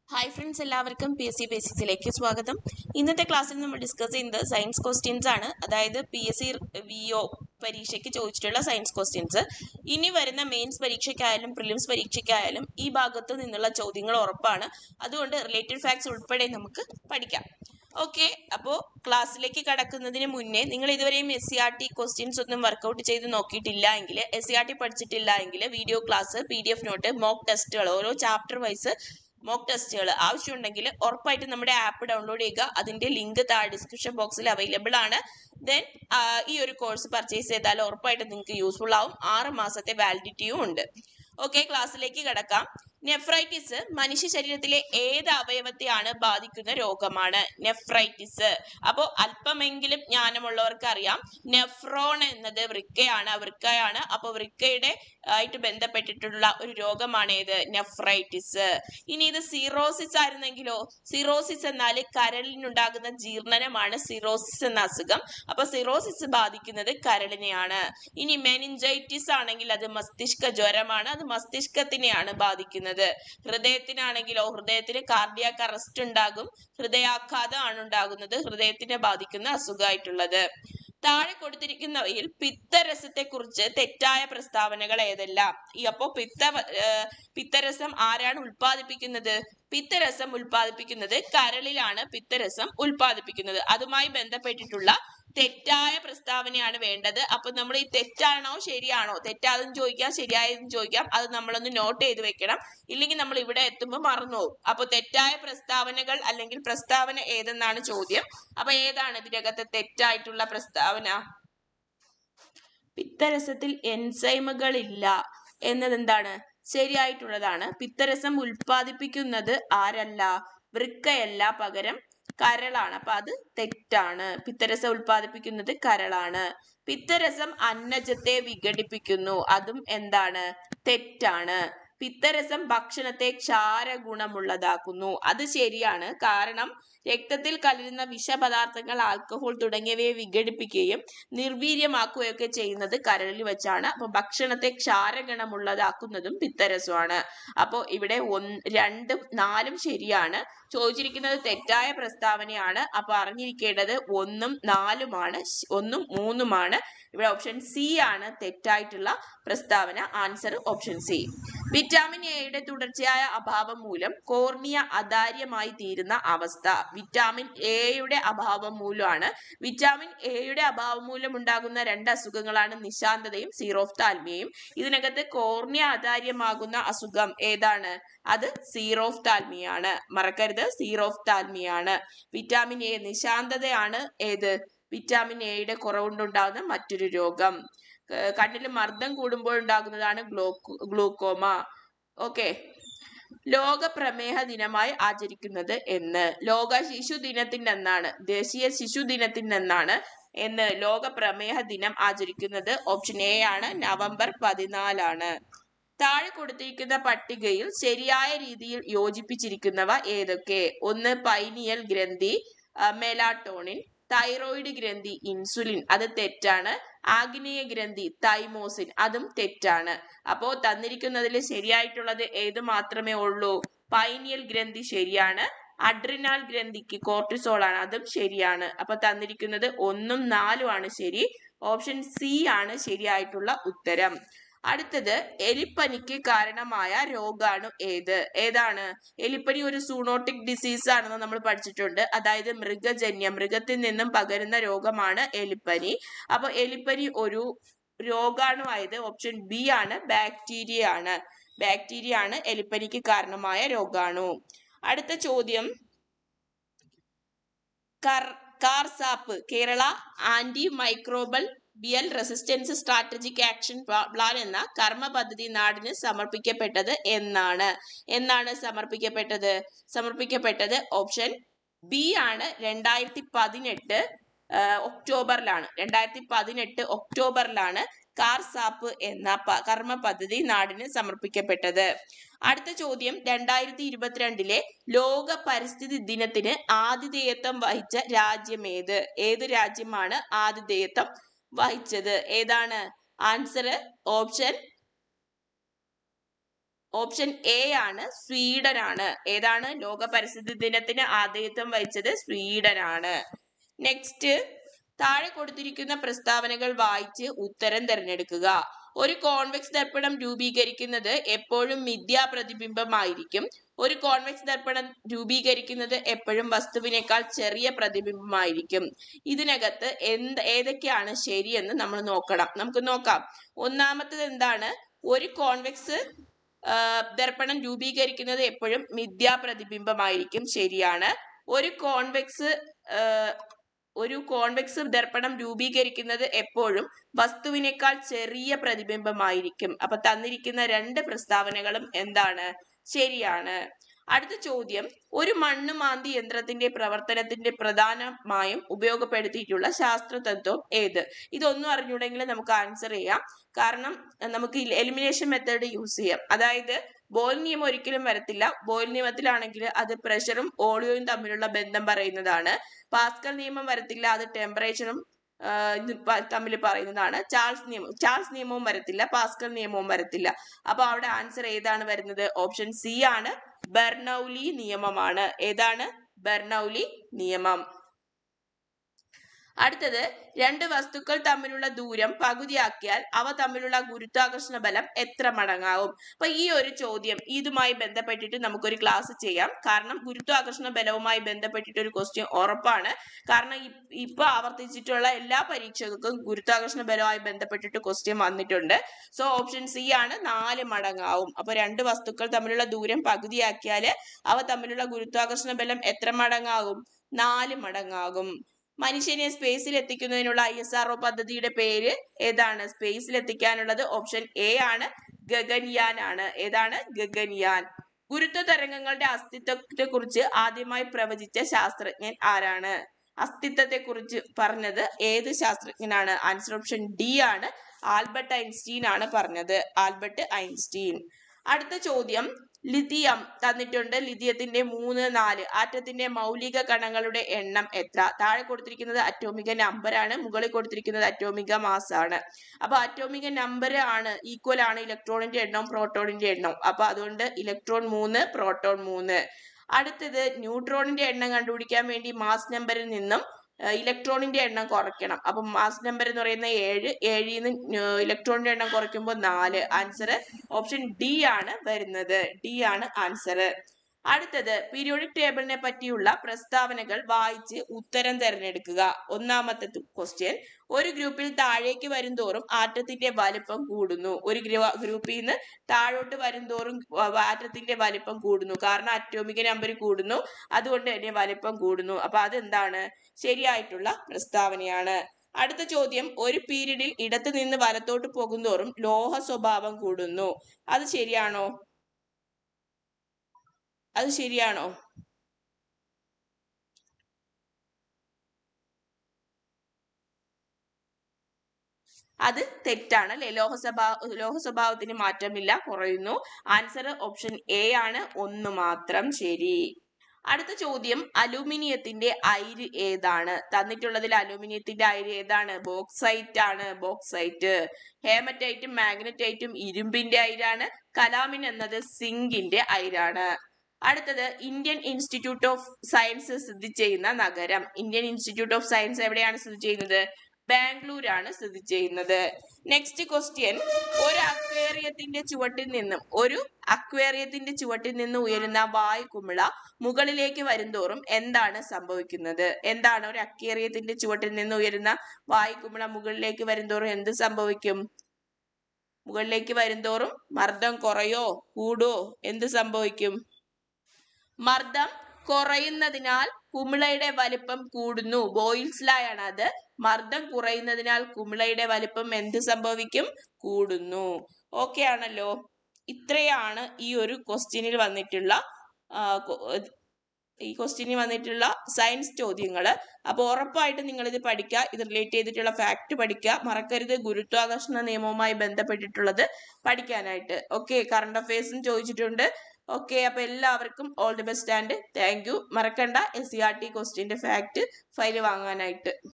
hi friends എല്ലാവർക്കും P S C ബേസിക്സിലേക്ക് സ്വാഗതം ഇന്നത്തെ ക്ലാസ്സിൽ നമ്മൾ ഡിസ്കസ് ചെയ്യുന്നത് സയൻസ് ക്വസ്റ്റ്യൻസ് ആണ് അതായത് P S C V O പരീക്ഷയ്ക്ക് ചോദിച്ചിട്ടുള്ള സയൻസ് ക്വസ്റ്റ്യൻസ് ഇനി വരുന്ന മെയിൻസ് പരീക്ഷയ്ക്കായാലും പ്രിലിംസ് പരീക്ഷയ്ക്കായാലും ഈ ഭാഗത്ത് നിന്നുള്ള ചോദ്യങ്ങൾ ഉറപ്പാണ് അതുകൊണ്ട് റിലേറ്റഡ് ഫാക്ട്സ് ഉൾപ്പെടെ നമുക്ക് പഠിക്കാം ഓക്കെ അപ്പോൾ ക്ലാസ്സിലേക്ക് കടക്കുന്നതിന് മുന്നേ നിങ്ങൾ ഇതുവരെയും S C R T questions ഒന്നും വർക്കൗട്ട് ചെയ്ത് നോക്കിയിട്ടില്ല എങ്കിൽ എസ് സി ആർ ടി പഠിച്ചിട്ടില്ല എങ്കിൽ video class P D F note mock ടെസ്റ്റുകൾ ഓരോ ചാപ്റ്റർ വൈസ് മോക്ക് ടെസ്റ്റുകൾ ആവശ്യമുണ്ടെങ്കിൽ ഉറപ്പായിട്ടും നമ്മുടെ ആപ്പ് ഡൗൺലോഡ് ചെയ്യുക അതിന്റെ ലിങ്ക് താഴെ ഡിസ്ക്രിപ്ഷൻ ബോക്സിൽ അവൈലബിൾ ആണ് ദെൻ ഈ ഒരു കോഴ്സ് പർച്ചേസ് ചെയ്താൽ ഉറപ്പായിട്ടും നിങ്ങൾക്ക് യൂസ്ഫുൾ ആവും ആറ് മാസത്തെ വാലിഡിറ്റിയും ഉണ്ട് ഓക്കെ ക്ലാസ്സിലേക്ക് കിടക്കാം നെഫ്രൈറ്റിസ് മനുഷ്യ ശരീരത്തിലെ ഏത് അവയവത്തെയാണ് ബാധിക്കുന്ന രോഗമാണ് നെഫ്രൈറ്റിസ് അപ്പോൾ അല്പമെങ്കിലും ജ്ഞാനമുള്ളവർക്ക് അറിയാം നെഫ്രോൺ എന്നത് വൃക്കയാണ് വൃക്കയാണ് അപ്പോൾ വൃക്കയുടെ ആയിട്ട് ബന്ധപ്പെട്ടിട്ടുള്ള ഒരു രോഗമാണ് ഏത് നെഫ്രൈറ്റിസ് ഇനി ഇത് സീറോസിസ് ആയിരുന്നെങ്കിലോ സീറോസിസ് എന്നാൽ കരളിനുണ്ടാകുന്ന ജീർണനമാണ് സിറോസിസ് എന്ന അസുഖം അപ്പൊ സിറോസിസ് ബാധിക്കുന്നത് കരളിനെയാണ് ഇനി മെനിഞ്ചൈറ്റിസ് ആണെങ്കിൽ അത് മസ്തിഷ്ക ജ്വരമാണ് അത് മസ്തിഷ്കത്തിനെയാണ് ബാധിക്കുന്നത് ഹൃദയത്തിനാണെങ്കിലോ ഹൃദയത്തിന് കാർഡിയാക്ക് അറസ്റ്റ് ഉണ്ടാകും ഹൃദയാഘാതമാണ് ഉണ്ടാകുന്നത് ഹൃദയത്തിനെ ബാധിക്കുന്ന അസുഖമായിട്ടുള്ളത് താഴെ കൊടുത്തിരിക്കുന്നവയിൽ പിത്തരസത്തെ കുറിച്ച് തെറ്റായ പ്രസ്താവനകൾ ഏതെല്ലാം ഈ അപ്പോ പിത്ത ഏർ പിത്തരസം ആരാണ് ഉൽപ്പാദിപ്പിക്കുന്നത് പിത്തരസം ഉൽപ്പാദിപ്പിക്കുന്നത് കരളിലാണ് പിത്തരസം ഉൽപ്പാദിപ്പിക്കുന്നത് അതുമായി ബന്ധപ്പെട്ടിട്ടുള്ള തെറ്റായ പ്രസ്താവനയാണ് വേണ്ടത് അപ്പൊ നമ്മൾ ഈ തെറ്റാണോ ശരിയാണോ തെറ്റാതെന്ന് ചോദിക്കാം ശരിയായതെന്ന് ചോദിക്കാം അത് നമ്മളൊന്ന് നോട്ട് ചെയ്ത് വെക്കണം ഇല്ലെങ്കിൽ നമ്മൾ ഇവിടെ എത്തുമ്പോൾ മറന്നുപോകും അപ്പൊ തെറ്റായ പ്രസ്താവനകൾ അല്ലെങ്കിൽ പ്രസ്താവന ഏതെന്നാണ് ചോദ്യം അപ്പൊ ഏതാണ് ഇതിനകത്തെ തെറ്റായിട്ടുള്ള പ്രസ്താവന പിത്തരസത്തിൽ എൻസൈമുകൾ ഇല്ല എന്നത് എന്താണ് ശരിയായിട്ടുള്ളതാണ് പിത്തരസം ഉൽപ്പാദിപ്പിക്കുന്നത് ആരല്ല വൃക്കയല്ല പകരം കരളാണ് അപ്പൊ അത് തെറ്റാണ് പിത്തരസം ഉൽപ്പാദിപ്പിക്കുന്നത് കരളാണ് പിത്തരസം അന്നജത്തെ വിഘടിപ്പിക്കുന്നു അതും എന്താണ് തെറ്റാണ് പിത്തരസം ഭക്ഷണത്തെ ക്ഷാരഗുണമുള്ളതാക്കുന്നു അത് ശരിയാണ് കാരണം രക്തത്തിൽ കലരുന്ന വിഷപദാർത്ഥങ്ങൾ ആൽക്കഹോൾ തുടങ്ങിയവയെ വിഘടിപ്പിക്കുകയും നിർവീര്യമാക്കുകയൊക്കെ ചെയ്യുന്നത് കരളിൽ വെച്ചാണ് അപ്പൊ ഭക്ഷണത്തെ ക്ഷാരഗുണമുള്ളതാക്കുന്നതും പിത്തരസമാണ് അപ്പോൾ ഇവിടെ ഒന്ന് രണ്ടും നാലും ശരിയാണ് ചോദിച്ചിരിക്കുന്നത് തെറ്റായ പ്രസ്താവനയാണ് അപ്പൊ അറിഞ്ഞിരിക്കേണ്ടത് ഒന്നും നാലുമാണ് ഒന്നും മൂന്നുമാണ് ഇവിടെ ഓപ്ഷൻ സി ആണ് തെറ്റായിട്ടുള്ള പ്രസ്താവന ആൻസർ ഓപ്ഷൻ സി വിറ്റാമിൻ എയുടെ തുടർച്ചയായ അഭാവം മൂലം കോർണിയ അദാര്യമായി തീരുന്ന അവസ്ഥ വിറ്റാമിൻ എയുടെ അഭാവം മൂലമാണ് വിറ്റാമിൻ എയുടെ അഭാവം മൂലം ഉണ്ടാകുന്ന രണ്ട് അസുഖങ്ങളാണ് നിശാന്തതയും സീറോഫ്താൽമിയയും ഇതിനകത്ത് കോർണിയ അദാര്യമാകുന്ന അസുഖം ഏതാണ് അത് സീറോഫ്താൽമിയാണ് മറക്കരുത് സീറോഫ്താൽമിയാണ് വിറ്റാമിൻ എ നിശാന്തതയാണ് ഏത് വിറ്റാമിൻ എയുടെ കുറവുകൊണ്ടുണ്ടാകുന്ന മറ്റൊരു രോഗം കണ്ണിൽ മർദ്ദം കൂടുമ്പോൾ ഉണ്ടാകുന്നതാണ് ഗ്ലോക്കോ ഗ്ലൂക്കോമ ഓക്കെ ലോക പ്രമേഹ ദിനമായി ആചരിക്കുന്നത് എന്ന് ലോക ശിശു ദിനത്തിന്റെ എന്നാണ് ദേശീയ ശിശു ദിനത്തിന്റെ എന്നാണ് എന്ന് ലോക പ്രമേഹ ദിനം ആചരിക്കുന്നത് ഓപ്ഷൻ എ ആണ് നവംബർ പതിനാലാണ് താഴെ കൊടുത്തിരിക്കുന്ന പട്ടികയിൽ ശരിയായ രീതിയിൽ യോജിപ്പിച്ചിരിക്കുന്നവ ഏതൊക്കെ ഒന്ന് പൈനിയൽ ഗ്രന്ഥി മെലാട്ടോണിൻ തൈറോയിഡ് ഗ്രന്ഥി ഇൻസുലിൻ അത് തെറ്റാണ് ആഗ്നേയ ഗ്രന്ഥി തൈമോസിൻ അതും തെറ്റാണ് അപ്പോ തന്നിരിക്കുന്നതിൽ ശരിയായിട്ടുള്ളത് ഏത് മാത്രമേ ഉള്ളൂ പൈനിയൽ ഗ്രന്ഥി ശരിയാണ് അഡ്രിനാൽ ഗ്രന്ഥിക്ക് കോർട്ടിസോൾ ആണ് അതും ശരിയാണ് അപ്പൊ തന്നിരിക്കുന്നത് ഒന്നും നാലും ആണ് ശരി ഓപ്ഷൻ സി ആണ് ശരിയായിട്ടുള്ള ഉത്തരം അടുത്തത് എലിപ്പനിക്ക് കാരണമായ രോഗാണു ഏത് ഏതാണ് എലിപ്പനി ഒരു സൂണോട്ടിക് ഡിസീസ് ആണെന്ന് നമ്മൾ പഠിച്ചിട്ടുണ്ട് അതായത് മൃഗജന്യം മൃഗത്തിൽ നിന്നും പകരുന്ന രോഗമാണ് എലിപ്പനി അപ്പൊ എലിപ്പനി ഒരു രോഗാണു ആയത് ഓപ്ഷൻ ബി ആണ് ബാക്ടീരിയ ആണ് ബാക്ടീരിയ ആണ് എലിപ്പനിക്ക് കാരണമായ രോഗാണു അടുത്ത ചോദ്യം കാർസാപ്പ് കേരള ആന്റി മൈക്രോബൽ ബിയൽ റെസിസ്റ്റൻസ് സ്ട്രാറ്റജിക് ആക്ഷൻ പ്ലാൻ എന്ന കർമ്മ പദ്ധതി നാടിന് സമർപ്പിക്കപ്പെട്ടത് എന്നാണ് എന്നാണ് സമർപ്പിക്കപ്പെട്ടത് സമർപ്പിക്കപ്പെട്ടത് ഓപ്ഷൻ ബി ആണ് രണ്ടായിരത്തി പതിനെട്ട് ഒക്ടോബറിലാണ് രണ്ടായിരത്തി പതിനെട്ട് ഒക്ടോബറിലാണ് കാർ സാപ്പ് എന്ന കർമ്മ പദ്ധതി നാടിന് സമർപ്പിക്കപ്പെട്ടത് അടുത്ത ചോദ്യം രണ്ടായിരത്തി ഇരുപത്തിരണ്ടിലെ ലോക പരിസ്ഥിതി ദിനത്തിന് ആതിഥേയത്വം വഹിച്ച രാജ്യം ഏത് ഏത് രാജ്യമാണ് ആതിഥേയത്വം വഹിച്ചത് ഏതാണ് ആൻസർ ഓപ്ഷൻ ഓപ്ഷൻ എ ആണ് സ്വീഡൻ ആണ് ഏതാണ് ലോക പരിസ്ഥിതി ദിനത്തിന് ആതിഥ്യം വഹിച്ചത് സ്വീഡൻ ആണ് നെക്സ്റ്റ് താഴെ കൊടുത്തിരിക്കുന്ന പ്രസ്താവനകൾ വായിച്ച് ഉത്തരം തിരഞ്ഞെടുക്കുക ഒരു കോൺവെക്സ് ദർപ്പണം രൂപീകരിക്കുന്നത് എപ്പോഴും മിഥ്യാ പ്രതിബിംബമായിരിക്കും ഒരു കോൺവെക്സ് ദർപ്പണം രൂപീകരിക്കുന്നത് എപ്പോഴും വസ്തുവിനേക്കാൾ ചെറിയ പ്രതിബിംബമായിരിക്കും ഇതിനകത്ത് എന്ത് ഏതൊക്കെയാണ് ശരിയെന്ന് നമ്മൾ നോക്കണം നമുക്ക് നോക്കാം ഒന്നാമത്തത് എന്താണ് ഒരു കോൺവെക്സ് ദർപ്പണം രൂപീകരിക്കുന്നത് എപ്പോഴും മിഥ്യാ പ്രതിബിംബമായിരിക്കും ശരിയാണ് ഒരു കോൺവെക്സ് ഒരു കോൺവെക്സ് ദർപ്പണം രൂപീകരിക്കുന്നത് എപ്പോഴും വസ്തുവിനേക്കാൾ ചെറിയ പ്രതിബിംബമായിരിക്കും അപ്പൊ തന്നിരിക്കുന്ന രണ്ട് പ്രസ്താവനകളും എന്താണ് ശരിയാണ് അടുത്ത ചോദ്യം ഒരു മണ്ണ് മാന്തി യന്ത്രത്തിന്റെ പ്രവർത്തനത്തിന്റെ പ്രധാനമായും ഉപയോഗപ്പെടുത്തിയിട്ടുള്ള ശാസ്ത്ര തത്വം ഏത് ഇതൊന്നും അറിഞ്ഞൂടെങ്കിൽ നമുക്ക് ആൻസർ ചെയ്യാം കാരണം നമുക്ക് എലിമിനേഷൻ മെത്തേഡ് യൂസ് ചെയ്യാം അതായത് ബോയിൽ നിയമം ഒരിക്കലും വരത്തില്ല ബോയിൽ നിയമത്തിലാണെങ്കിൽ അത് പ്രഷറും ഓളിയോയും തമ്മിലുള്ള ബന്ധം പറയുന്നതാണ് പാസ്കൽ നിയമം വരത്തില്ല അത് ടെമ്പറേച്ചറും തമ്മിൽ പറയുന്നതാണ് ചാൾസ് നിയമം ചാൾസ് നിയമവും വരത്തില്ല പാസ്കൽ നിയമവും വരത്തില്ല അപ്പൊ അവിടെ ആൻസർ ഏതാണ് വരുന്നത് ഓപ്ഷൻ സി ആണ് ബെർണൌലി നിയമമാണ് ഏതാണ് ബെർണൌലി നിയമം അടുത്തത് രണ്ട് വസ്തുക്കൾ തമ്മിലുള്ള ദൂരം പകുതിയാക്കിയാൽ അവ തമ്മിലുള്ള ഗുരുത്വാകർഷണ ബലം എത്ര മടങ്ങാവും അപ്പൊ ഈ ഒരു ചോദ്യം ഇതുമായി ബന്ധപ്പെട്ടിട്ട് നമുക്കൊരു ക്ലാസ് ചെയ്യാം കാരണം ഗുരുത്വാകർഷണ ബലവുമായി ബന്ധപ്പെട്ടിട്ട് ഒരു ക്വസ്റ്റ്യൻ ഉറപ്പാണ് കാരണം ഇപ്പൊ ആവർത്തിച്ചിട്ടുള്ള എല്ലാ പരീക്ഷകൾക്കും ഗുരുത്വാകർഷണ ബലവുമായി ബന്ധപ്പെട്ടിട്ട് ക്വസ്റ്റ്യൻ വന്നിട്ടുണ്ട് സോ ഓപ്ഷൻ സി ആണ് നാല് മടങ്ങാവും അപ്പൊ രണ്ട് വസ്തുക്കൾ തമ്മിലുള്ള ദൂരം പകുതിയാക്കിയാൽ അവ തമ്മിലുള്ള ഗുരുത്വാകർഷണ ബലം എത്ര മടങ്ങാകും നാല് മടങ്ങാകും മനുഷ്യനെ സ്പേസിൽ എത്തിക്കുന്നതിനുള്ള ഐ എസ് ആർ പദ്ധതിയുടെ പേര് ഏതാണ് സ്പേസിൽ എത്തിക്കാനുള്ളത് ഓപ്ഷൻ എ ആണ് ഗഗൻയാൻ ആണ് ഏതാണ് ഗഗൻയാൻ ഗുരുത്വ തരംഗങ്ങളുടെ അസ്തിത്വത്തെ കുറിച്ച് ആദ്യമായി പ്രവചിച്ച ശാസ്ത്രജ്ഞൻ ആരാണ് അസ്തിത്വത്തെ കുറിച്ച് പറഞ്ഞത് ഏത് ശാസ്ത്രജ്ഞനാണ് ആൻസർ ഓപ്ഷൻ ഡി ആണ് ആൽബർട്ട് ഐൻസ്റ്റീൻ ആണ് പറഞ്ഞത് ആൽബർട്ട് ഐൻസ്റ്റീൻ അടുത്ത ചോദ്യം ലിഥിയം തന്നിട്ടുണ്ട് ലിഥിയത്തിന്റെ മൂന്ന് നാല് ആറ്റത്തിന്റെ മൗലിക കണങ്ങളുടെ എണ്ണം എത്ര താഴെ കൊടുത്തിരിക്കുന്നത് അറ്റോമിക നമ്പർ ആണ് മുകളിൽ കൊടുത്തിരിക്കുന്നത് അറ്റോമിക മാസ് ആണ് അപ്പൊ അറ്റോമിക നമ്പർ ആണ് ഈക്വൽ ആണ് ഇലക്ട്രോണിന്റെ എണ്ണവും പ്രോട്ടോണിന്റെ എണ്ണവും അപ്പൊ അതുകൊണ്ട് ഇലക്ട്രോൺ മൂന്ന് പ്രോട്ടോൺ മൂന്ന് അടുത്തത് ന്യൂട്രോണിന്റെ എണ്ണം കണ്ടുപിടിക്കാൻ വേണ്ടി മാസ് നമ്പറിൽ നിന്നും ഇലക്ട്രോണിന്റെ എണ്ണം കുറയ്ക്കണം അപ്പം മാസ് നമ്പർ എന്ന് പറയുന്ന ഏഴ് ഏഴിൽ നിന്ന് ഇലക്ട്രോണിന്റെ എണ്ണം കുറയ്ക്കുമ്പോൾ നാല് ആൻസർ ഓപ്ഷൻ ഡി ആണ് വരുന്നത് ഡി ആണ് ആൻസർ അടുത്തത് പീരിയോഡിക് ടേബിളിനെ പറ്റിയുള്ള പ്രസ്താവനകൾ വായിച്ച് ഉത്തരം തിരഞ്ഞെടുക്കുക ഒന്നാമത്തെ ക്വസ്റ്റ്യൻ ഒരു ഗ്രൂപ്പിൽ താഴേക്ക് വരുംതോറും ആറ്റത്തിന്റെ വലിപ്പം കൂടുന്നു ഒരു ഗ്രൂപ്പിൽ നിന്ന് താഴോട്ട് വരുംതോറും ആറ്റത്തിന്റെ വലിപ്പം കൂടുന്നു കാരണം അറ്റോമിക നമ്പർ കൂടുന്നു അതുകൊണ്ട് തന്നെ വലിപ്പം കൂടുന്നു അപ്പൊ അതെന്താണ് ശരിയായിട്ടുള്ള പ്രസ്താവനയാണ് അടുത്ത ചോദ്യം ഒരു പീരീഡിൽ ഇടത്ത് നിന്ന് വലത്തോട്ട് പോകുന്തോറും ലോഹ സ്വഭാവം കൂടുന്നു അത് ശരിയാണോ അത് ശരിയാണോ അത് തെറ്റാണ് അല്ലെ ലോഹ സ്വഭാവ ലോഹ സ്വഭാവത്തിന് മാറ്റമില്ല കുറയുന്നു ആൻസർ ഓപ്ഷൻ എ ആണ് ഒന്ന് മാത്രം ശരി അടുത്ത ചോദ്യം അലൂമിനിയത്തിന്റെ അയിര് ഏതാണ് തന്നിട്ടുള്ളതിൽ അലൂമിനിയത്തിന്റെ അയിര് ഏതാണ് ബോക്സൈറ്റ് ആണ് ബോക്സൈറ്റ് ഹേമറ്റൈറ്റും മാഗ്നറ്റൈറ്റും ഇരുമ്പിന്റെ അയിരാണ് കലാമിൻ എന്നത് സിങ്കിന്റെ അയിരാണ് അടുത്തത് ഇന്ത്യൻ ഇൻസ്റ്റിറ്റ്യൂട്ട് ഓഫ് സയൻസ് സ്ഥിതി ചെയ്യുന്ന നഗരം ഇന്ത്യൻ ഇൻസ്റ്റിറ്റ്യൂട്ട് ഓഫ് സയൻസ് എവിടെയാണ് സ്ഥിതി ചെയ്യുന്നത് ബാംഗ്ലൂരാണ് സ്ഥിതി ചെയ്യുന്നത് നെക്സ്റ്റ് ക്വസ്റ്റ്യൻ ഒരു അക്വേറിയത്തിന്റെ ചുവട്ടിൽ നിന്നും ഒരു അക്വേറിയത്തിന്റെ ചുവട്ടിൽ നിന്ന് ഉയരുന്ന വായുകുമിള മുകളിലേക്ക് വരുന്തോറും എന്താണ് സംഭവിക്കുന്നത് എന്താണ് ഒരു അക്വേറിയത്തിന്റെ ചുവട്ടിൽ നിന്ന് ഉയരുന്ന വായുകുമിള മുകളിലേക്ക് വരുന്തോറും എന്ത് സംഭവിക്കും മുകളിലേക്ക് വരുന്തോറും മർദ്ദം കുറയോ കൂടോ എന്ത് സംഭവിക്കും മർദ്ദം കുറയുന്നതിനാൽ കുമിളയുടെ വലിപ്പം കൂടുന്നു ബോയിൽസ് ലായാണ് അത് മർദ്ദം കുറയുന്നതിനാൽ കുമിളയുടെ വലിപ്പം എന്ത് സംഭവിക്കും കൂടുന്നു ഓക്കെ ആണല്ലോ ഇത്രയാണ് ഈ ഒരു ക്വസ്റ്റ്യനിൽ വന്നിട്ടുള്ള ഈ ക്വസ്റ്റ്യനിൽ വന്നിട്ടുള്ള സയൻസ് ചോദ്യങ്ങൾ അപ്പോൾ ഉറപ്പായിട്ട് നിങ്ങൾ ഇത് പഠിക്കുക ഇത് റിലേറ്റ് ചെയ്തിട്ടുള്ള ഫാക്ട് പഠിക്കുക മറക്കരുത് ഗുരുത്വാകർഷണ നിയമവുമായി ബന്ധപ്പെട്ടിട്ടുള്ളത് പഠിക്കാനായിട്ട് ഓക്കെ കറണ്ട് അഫയേഴ്സും ചോദിച്ചിട്ടുണ്ട് ഓക്കെ അപ്പൊ എല്ലാവർക്കും all the best and thank you മറക്കണ്ട എസ് സി ആർ ടി ക്വസ്റ്റ്യന്റെ ഫാക്ട് ഫയൽ വാങ്ങാനായിട്ട്